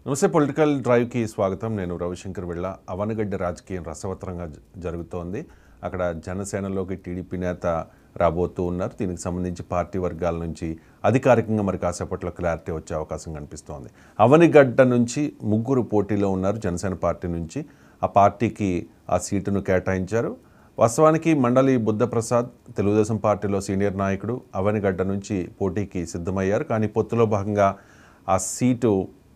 నమస్తే పొలిటికల్ డ్రైవ్కి స్వాగతం నేను రవిశంకర్ వెళ్ళ అవనగడ్డ రాజకీయం రసవత్తరంగా జ- జరుగుతోంది అక్కడ జనసేనలోకి టీడీపీ నేత రాబోతూ ఉన్నారు దీనికి సంబంధించి పార్టీ వర్గాల నుంచి అధికారికంగా మరి కాసేపట్లో క్లారిటీ వచ్చే అవకాశం కనిపిస్తోంది అవనిగడ్డ నుంచి ముగ్గురు పోటీలో ఉన్నారు జనసేన పార్టీ నుంచి ఆ పార్టీకి ఆ సీటును కేటాయించారు వాస్తవానికి మండలి బుద్ధప్రసాద్ తెలుగుదేశం పార్టీలో సీనియర్ నాయకుడు అవనిగడ్డ నుంచి పోటీకి సిద్ధమయ్యారు కానీ పొత్తులో భాగంగా ఆ సీటు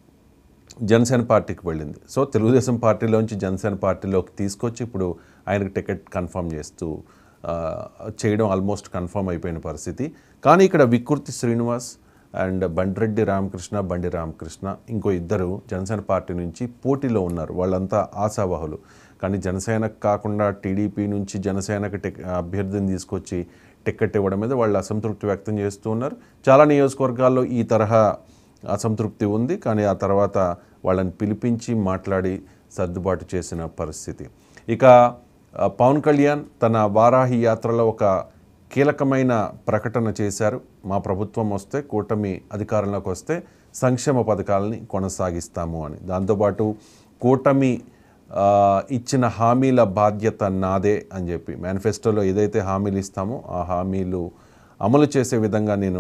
జనసేన పార్టీకి వెళ్ళింది సో తెలుగుదేశం పార్టీలోంచి జనసేన పార్టీలోకి తీసుకొచ్చి ఇప్పుడు ఆయనకు టికెట్ కన్ఫర్మ్ చేస్తూ ఆ, చేయడం ఆల్మోస్ట్ కన్ఫర్మ్ అయిపోయిన పరిస్థితి కానీ ఇక్కడ వికృతి శ్రీనివాస్ అండ్ బండిరెడ్డి రామకృష్ణ బండి రామకృష్ణ ఇంకో ఇద్దరు జనసేన పార్టీ నుంచి పోటీలో ఉన్నారు వాళ్ళంతా ఆశావాహులు కానీ జనసేనకు కాకుండా టీడీపీ నుంచి జనసేనకు టిక్ అభ్యర్థిని తీసుకొచ్చి టికెట్ ఇవ్వడం మీద వాళ్ళు అసంతృప్తి వ్యక్తం చేస్తూ ఉన్నారు చాలా నియోజకవర్గాల్లో ఈ తరహా అసంతృప్తి ఉంది కానీ ఆ తర్వాత వాళ్ళని పిలిపించి మాట్లాడి సర్దుబాటు చేసిన పరిస్థితి ఇక ఆ, పవన్ కళ్యాణ్ తన వారాహి యాత్రలో ఒక కీలకమైన ప్రకటన చేశారు మా ప్రభుత్వం వస్తే కూటమి అధికారంలోకి వస్తే సంక్షేమ పథకాలని కొనసాగిస్తాము అని దాంతోపాటు కూటమి ఆ, ఇచ్చిన హామీల బాధ్యత నాదే అని చెప్పి మేనిఫెస్టోలో ఏదైతే హామీలు ఇస్తామో ఆ హామీలు అమలు చేసే విధంగా నేను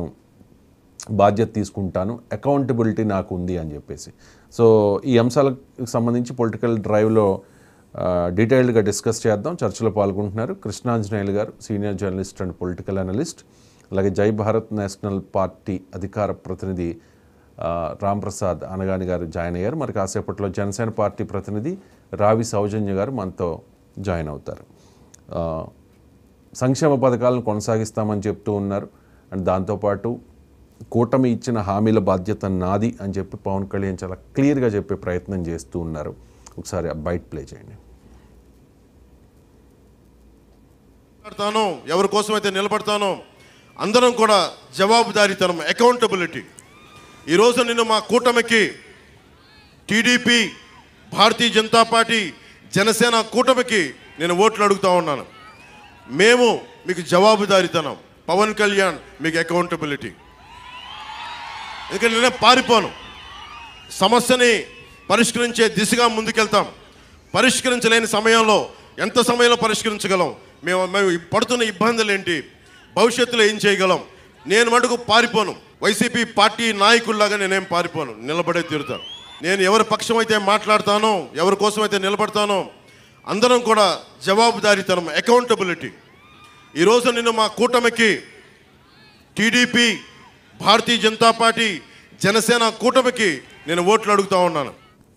బాధ్యత తీసుకుంటాను అకౌంటబిలిటీ నాకు ఉంది అని చెప్పేసి సో ఈ అంశాలకు సంబంధించి పొలిటికల్ డ్రైవ్లో డీటెయిల్డ్గా డిస్కస్ చేద్దాం చర్చలో పాల్గొంటున్నారు Krishnanjaneyulu garu senior journalist and political analyst అలాగే జై భారత్ నేషనల్ పార్టీ అధికార ప్రతినిధి ఆ, రామ్ ప్రసాద్ అనగాని గారు జాయిన్ అయ్యారు మరి కాసేపట్లో జనసేన పార్టీ ప్రతినిధి రావి సౌజన్య గారు మనతో జాయిన్ అవుతారు ఆ, సంక్షేమ పథకాలను కొనసాగిస్తామని చెప్తూ ఉన్నారు అండ్ దాంతోపాటు కూటమి ఇచ్చిన హామీల బాధ్యత నాది అని చెప్పి పవన్ కళ్యాణ్ చాలా క్లియర్గా చెప్పే ప్రయత్నం చేస్తూ ఉన్నారు ఒకసారి ఆ బైట్ ప్లే చేయండి మాట్లాడతానో ఎవరి కోసమైతే నిలబడతానో అందరం కూడా జవాబుదారీతనం అకౌంటబిలిటీ ఈరోజు నేను మా కూటమికి టీడీపీ భారతీయ జనతా పార్టీ జనసేన కూటమికి నేను ఓట్లు అడుగుతా ఉన్నాను మేము మీకు జవాబుదారీతనం పవన్ కళ్యాణ్ మీకు అకౌంటబిలిటీ ఎందుకంటే నేనే పారిపోను సమస్యని పరిష్కరించే దిశగా ముందుకెళ్తాం పరిష్కరించలేని సమయంలో ఎంత సమయంలో పరిష్కరించగలం మేము మేము పడుతున్న ఇబ్బందులు ఏంటి భవిష్యత్తులో ఏం చేయగలం నేను మటుకు పారిపోను వైసీపీ పార్టీ నాయకుల్లాగా నేనేం పారిపోను నిలబడే తీరుతాను నేను ఎవరి పక్షం అయితే మాట్లాడతానో ఎవరి కోసం అయితే నిలబడతానో అందరం కూడా జవాబుదారీతనం అకౌంటబిలిటీ ఈరోజు నేను మా కూటమికి టీడీపీ భారతీయ జనతా పార్టీ జనసేన కూటమికి నేను ఓట్లు అడుగుతా ఉన్నాను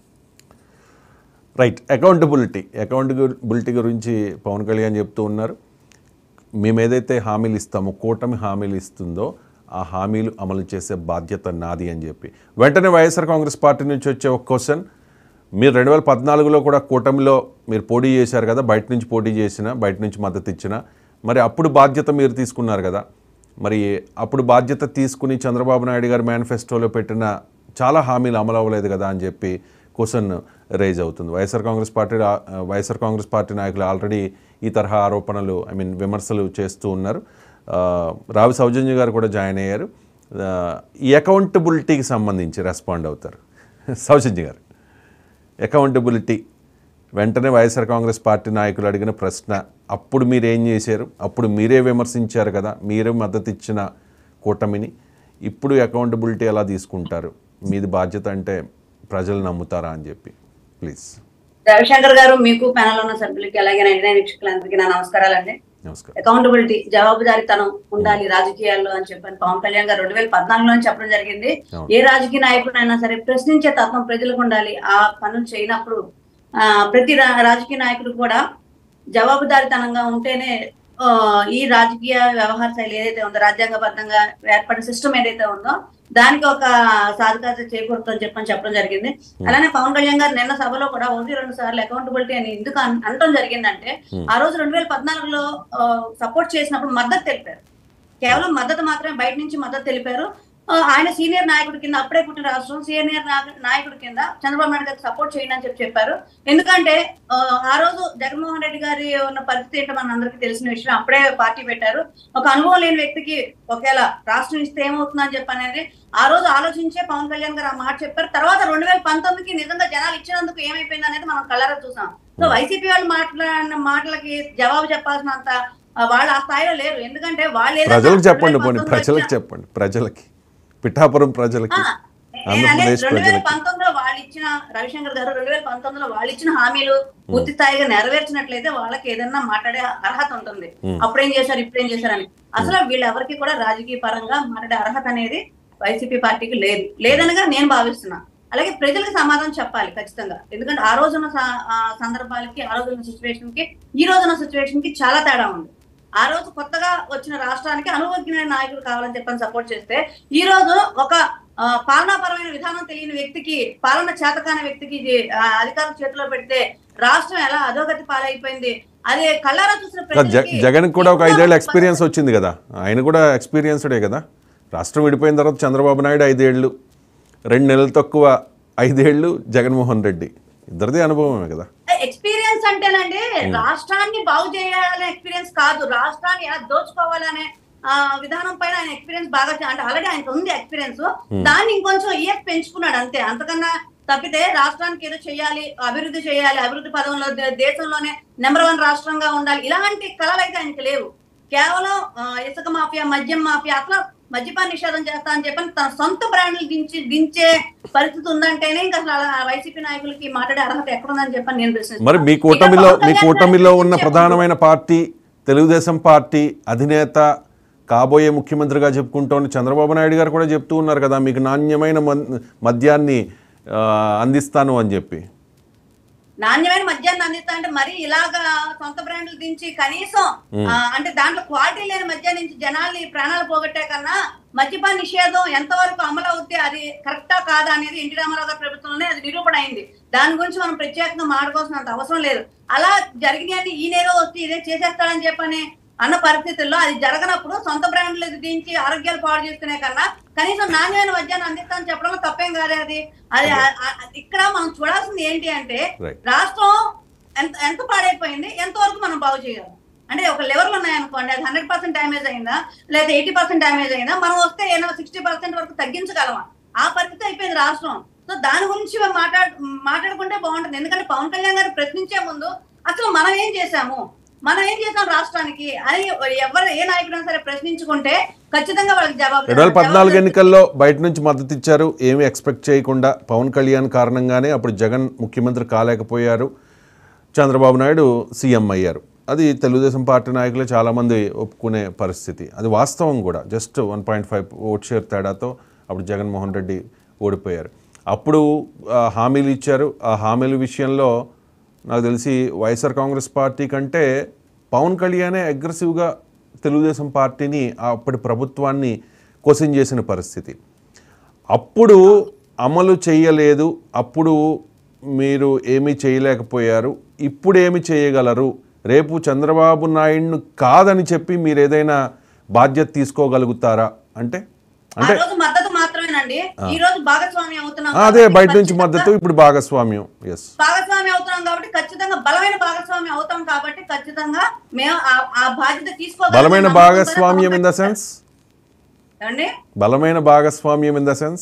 రైట్ అకౌంటబిలిటీ అకౌంటబిలిటీ గురించి పవన్ కళ్యాణ్ చెప్తూ ఉన్నారు మేము ఏదైతే హామీలు ఇస్తామో కూటమి హామీలు ఇస్తుందో ఆ హామీలు అమలు చేసే బాధ్యత నాది అని చెప్పి వెంటనే వైఎస్ఆర్ కాంగ్రెస్ పార్టీ నుంచి వచ్చే ఒక క్వశ్చన్ మీరు రెండు వేల పద్నాలుగులో కూడా కూటమిలో మీరు పోటీ చేశారు కదా బయట నుంచి పోటీ చేసిన బయట నుంచి మద్దతు ఇచ్చిన మరి అప్పుడు బాధ్యత మీరు తీసుకున్నారు కదా మరి అప్పుడు బాధ్యత తీసుకుని చంద్రబాబు నాయుడు గారు మేనిఫెస్టోలో పెట్టిన చాలా హామీలు అమలు అవ్వలేదు కదా అని చెప్పి క్వశ్చన్ రైజ్ అవుతుంది వైఎస్ఆర్ కాంగ్రెస్ పార్టీ రా- వైఎస్ఆర్ కాంగ్రెస్ పార్టీ నాయకులు ఆల్రెడీ ఈ తరహా ఆరోపణలు ఐ మీన్ విమర్శలు చేస్తూ ఉన్నారు ఆ, రావి సౌజన్య గారు కూడా జాయిన్ అయ్యారు ఆ, ఈ అకౌంటబిలిటీకి సంబంధించి రెస్పాండ్ అవుతారు సౌజన్య గారు అకౌంటబిలిటీ వెంటనే వైఎస్ఆర్ కాంగ్రెస్ పార్టీ నాయకులు అడిగిన ప్రశ్న అప్పుడు మీరు ఏం చేశారు అప్పుడు మీరే విమర్శించారు కదా మీరే మద్దతు ఇచ్చిన కూటమిని ఇప్పుడు అకౌంటబిలిటీ ఎలా తీసుకుంటారు మీది బాధ్యత అంటే ప్రజలు నమ్ముతారా అని చెప్పి ప్లీజ్ రవిశంకర్ గారు మీకు ప్యానల్ ఉన్న సభ్యులకి అలాగే నైన్టీ వీక్షకులందరికీ నా నమస్కారాలండి నమస్కారం అకౌంటబిలిటీ జవాబుదారీతనం ఉండాలి రాజకీయాల్లో అని చెప్పని పవన్ కళ్యాణ్ గారు రెండు వేల పద్నాలుగులో చెప్పడం జరిగింది అవును. ఏ రాజకీయ నాయకుడైనా సరే ప్రశ్నించే తత్వం ప్రజలకు ఉండాలి ఆ పనులు చేయనప్పుడు ఆ, ప్రతి రా- రాజకీయ నాయకుడు కూడా జవాబుదారీతనంగా ఉంటేనే ఆ, ఈ రాజకీయ వ్యవహార శైలి ఏదైతే ఉందో రాజ్యాంగబద్ధంగా ఏర్పడిన సిస్టమ్ ఏదైతే ఉందో దానికి ఒక సాధికారత చేకూరుతుందని చెప్పని చెప్పడం జరిగింది అలానే పవన్ కళ్యాణ్ గారు నిన్న సభలో కూడా ఒకటి రెండు సార్లు అకౌంటబిలిటీ అని ఎందుకు అన్- అనటం జరిగిందంటే ఆ రోజు రెండు వేల పద్నాలుగులో సపోర్ట్ చేసినప్పుడు మద్దతు తెలిపారు కేవలం మద్దతు మాత్రమే బయట నుంచి మద్దతు తెలిపారు ఆ, ఆయన సీనియర్ నాయకుడి కింద అప్పుడే పుట్టిన రాష్ట్రం సీనియర్ నా- నాయకుడి కింద చంద్రబాబు నాయుడు గారికి సపోర్ట్ చేయండి అని చెప్పి చెప్పారు ఎందుకంటే ఆ, ఆ రోజు జగన్మోహన్ రెడ్డి గారి ఉన్న పరిస్థితి ఏంటో మన అందరికీ తెలిసిన విషయం అప్పుడే పార్టీ పెట్టారు ఒక అనుభవం లేని వ్యక్తికి ఒకవేళ రాష్ట్రం ఇస్తే ఏమవుతుందని చెప్పి అనేది ఆ రోజు ఆలోచించే పవన్ కళ్యాణ్ గారు ఆ మాట చెప్పారు తర్వాత రెండు వేల పంతొమ్మిదికి నిజంగా జనాలు ఇచ్చినందుకు ఏమైపోయింది అనేది మనం కలరా చూసాం సో వైసీపీ వాళ్ళు మాట్లాడిన మాటలకి జవాబు చెప్పాల్సినంత ఆ, వాళ్ళు ఆ స్థాయిలో లేరు ఎందుకంటే వాళ్ళు ఏదైనా ప్రజలకు చెప్పండి పోనీ 2019 ప్రజలకు వచ్చిన- చెప్పండి ప్రజలకి పిఠాపురం ప్రజలకి ఆ, నేను ఆంధ్రప్రదేశ్ అనేది రెండు వేల ప్రజలకి పంతొమ్మిదిలో వాళ్ళు ఇచ్చిన రవిశంకర్ గారు రెండు వేల పంతొమ్మిదిలో వాళ్ళు ఇచ్చిన హామీలు పూర్తి స్థాయిగా నెరవేర్చినట్లయితే వాళ్ళకి ఏదన్నా మాట్లాడే అర్హత ఉంటుంది Hmm. అప్పుడేం చేశారు ఇప్పుడేం చేశారని అసలు వీళ్ళెవరికి కూడా రాజకీయ పరంగా మాట్లాడే అర్హత అనేది వైసీపీ పార్టీకి లేదు లేదనగా నేను భావిస్తున్నా అలాగే ప్రజలకు సమాధానం చెప్పాలి ఖచ్చితంగా ఎందుకంటే ఆ రోజున స- ఆ సందర్భాలకి ఆ రోజున సిచ్యువేషన్ కి ఈ రోజున సిచ్యువేషన్ కి చాలా తేడా ఉంది ఆ రోజు కొత్తగా వచ్చిన రాష్ట్రానికి అనుభవజ్ఞమైన నాయకులు కావాలని చెప్పని సపోర్ట్ చేస్తే ఈ రోజు ఒక ఆ, పాలనాపరమైన విధానం తెలియని వ్యక్తికి పాలన చేతకాని వ్యక్తికి ఇది ఆ, అధికారం చేతిలో పెడితే రాష్ట్రం ఎలా అధోగతి పాలైపోయింది అదే కళ్ళారా చూసిన జ- ప్రజలకి జగన్ కూడా ఒక ఎక్కువ ఐదేళ్ళ ఎక్స్పీరియన్స్ వచ్చింది కదా ఆయన కూడా ఎక్స్పీరియన్స్డే కదా రాష్ట్రం విడిపోయిన తర్వాత చంద్రబాబు నాయుడు ఐదేళ్ళు రెండు నెలలు తక్కువ ఐదేళ్ళు జగన్మోహన్ రెడ్డి ఇద్దరిదే అనుభవమే కదా ఎక్స్పీరియన్స్ అంటేనండి రాష్ట్రాన్ని బాగు చేయాలనే ఎక్స్పీరియన్స్ కాదు రాష్ట్రాన్ని ఎలా దోచుకోవాలనే ఆ, విధానం పైన ఆయన ఎక్స్పీరియన్స్ బాగా చే- అంటే ఆల్రెడీ ఆయనకు ఉంది ఎక్స్పీరియన్స్ దాన్ని ఇంకొంచెం ఇయర్స్ పెంచుకున్నాడు అంతే అంతకన్నా తప్పితే రాష్ట్రానికి ఏదో చేయాలి అభివృద్ధి చేయాలి అభివృద్ధి పదంలో దే- దేశంలోనే నెంబర్ వన్ రాష్ట్రంగా ఉండాలి ఇలాంటి కళలు అయితే ఆయనకి లేవు కేవలం ఆ, ఇసుక మాఫియా మద్యం మాఫియా అట్లా మద్యపాన నిషేధం చేస్తా అని చెప్పని తన సొంత బ్రాండ్లు దించి దించే పరిస్థితి ఉందంటేనే ఇంకా అసలు అలా వైసీపీ నాయకులకి మాట్లాడే అర్హత ఎక్కడుందని చెప్పని నేను ప్రశ్నిస్తున్నాను. మరి మీ ఇక కూటమిలో పవన్ మీ కళ్యాణ్ కూటమిలో ఉన్న గారికి ప్రధానమైన పార్టీ తెలుగుదేశం పార్టీ అధినేత కాబోయే ముఖ్యమంత్రిగా చెప్పుకుంటోన్న చంద్రబాబు నాయుడు గారు కూడా చెప్తూ ఉన్నారు కదా మీకు నాణ్యమైన మన్- మద్యాన్ని ఆ, అందిస్తాను అని చెప్పి నాణ్యమైన మద్యాన్ని అందిస్తా అంటే మరి ఇలాగా సొంత బ్రాండ్లు దించి కనీసం ఆ, అంటే దాంట్లో క్వాలిటీ లేని మద్యం నుంచి జనాల్ని ప్రాణాలు పోగొట్టే కన్నా మద్యపాన నిషేధం ఎంతవరకు అమలు అవుతే అది కరెక్టా కాదా అనేది ఎన్టీ రామారావు గారి ప్రభుత్వంలోనే అది నిరూపణ అయింది దాని గురించి మనం ప్రత్యేకంగా మాట్లాడుకోవాల్సినంత అవసరం లేదు అలా జరిగినాయని ఈ నేరో వచ్చి ఇదే చేసేస్తాడని చెప్పని అన్న పరిస్థితుల్లో అది జరగనప్పుడు సొంత బ్రాండ్లు దించి ఆరోగ్యాలు పాడు చేసుకునే కన్నా కనీసం నాణ్యమైన మద్యాన్ని అందిస్తానని చెప్పడంలో తప్పేం కాదే అది అది ఆ- ఆ- ఇక్కడ మనం చూడాల్సింది ఏంటి అంటే Right. రాష్ట్రం ఎంత ఎంత పాడైపోయింది ఎంతవరకు మనం బాగు చేయగలం అంటే ఒక లెవెల్ ఉన్నాయనుకోండి అది హండ్రెడ్ పర్సెంట్ డ్యామేజ్ అయిందా లేదా ఎయిటీ పర్సెంట్ డ్యామేజ్ అయిందా మనం వస్తే ఏమో సిక్స్టీ పర్సెంట్ వరకు తగ్గించగలమా ఆ పరిస్థితి అయిపోయింది రాష్ట్రం సో దాని గురించి మాట్లాడు మాట్లాడుకుంటే బాగుంటుంది ఎందుకంటే పవన్ కళ్యాణ్ గారు ప్రశ్నించే ముందు అసలు మనం ఏం చేశాము మనం ఏం చేసాం రాష్ట్రానికి అని ఎవరు ఏ నాయకుడైనా సరే ప్రశ్నించుకుంటే ఖచ్చితంగా వాళ్ళకి జవాబు రెండు వేల పద్నాలుగు జవాబు ఎన్నికల్లో బయట నుంచి మద్దతు ఇచ్చారు ఏమీ ఎక్స్పెక్ట్ చేయకుండా పవన్ కళ్యాణ్ కారణంగానే అప్పుడు జగన్ ముఖ్యమంత్రి కాలేకపోయారు చంద్రబాబు నాయుడు సీఎం అయ్యారు అది తెలుగుదేశం పార్టీ నాయకులే చాలామంది ఒప్పుకునే పరిస్థితి అది వాస్తవం కూడా just one point five vote share తేడాతో అప్పుడు జగన్మోహన్ రెడ్డి ఓడిపోయారు అప్పుడు ఆ, హామీలు ఇచ్చారు ఆ హామీల విషయంలో నాకు తెలిసి వైఎస్ఆర్ కాంగ్రెస్ పార్టీ కంటే పవన్ కళ్యాణే అగ్రెసివ్గా తెలుగుదేశం పార్టీని ఆ అప్పటి ప్రభుత్వాన్ని క్వశ్చన్ చేసిన పరిస్థితి అప్పుడు అమలు చేయలేదు అప్పుడు మీరు ఏమీ చేయలేకపోయారు ఇప్పుడు ఏమి చేయగలరు రేపు చంద్రబాబు నాయుడును కాదని చెప్పి మీరు ఏదైనా బాధ్యత తీసుకోగలుగుతారా అంటే ఆ రోజు మద్దతు మాత్రమేనండి ఈ రోజు భాగస్వామ్యం అవుతున్నాం ఆ, అదే కాబట్టి బయట నుంచి ఖచ్చితంగా మద్దతు ఇప్పుడు భాగస్వామ్యం ఎస్ భాగస్వామి అవుతున్నాం కాబట్టి ఖచ్చితంగా బలమైన భాగస్వామి అవుతాం కాబట్టి ఖచ్చితంగా మేము ఆ- ఆ బాధ్యత తీసుకోగలం బలమైన భాగస్వామ్యం ఇన్ ద సెన్స్ ఏమండి బలమైన భాగస్వామ్యం ఇన్ ద సెన్స్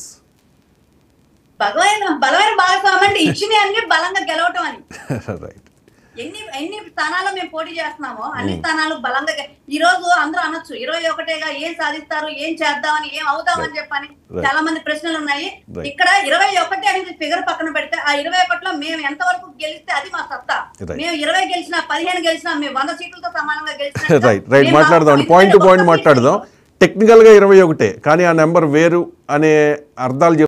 బలమైన బలమైన భాగస్వామి అంటే ఇచ్చిన అన్ని బలంగా గెలవటం అని రైట్ ఎన్ని ఎన్ని స్థానాలు మేము పోటీ చేస్తున్నామో అన్ని స్థానాలు బలంగా గె- ఈ రోజు అందరూ అనొచ్చు ఇరవై ఒకటేగా ఏం సాధిస్తారు ఏం చేద్దామని ఏం అవుదామని చెప్పని Right. చాలా మంది ప్రశ్నలు ఉన్నాయి Right. ఇక్కడ ఇరవై ఒకటి అనేది ఫిగర్ పక్కన పెడితే ఆ ఇరవై ఒకటిలో మేము ఎంత వరకు గెలిస్తే అది మా సత్తా Right. మేము ఇరవై గెలిచినా పదిహేను గెలిచినా మేము వంద సీట్లతో సమానంగా గెలిచినా రైట్ రైట్ మేము మాట్లాడదాం ఎందుకంటే పాయింట్ టు ఒక్క పాయింట్ సీట్ మాట్లాడదాం టెక్నికల్గా ఇరవై ఒకటే కానీ ఆ నెంబర్ వేరు అనే అర్థాలు చెప్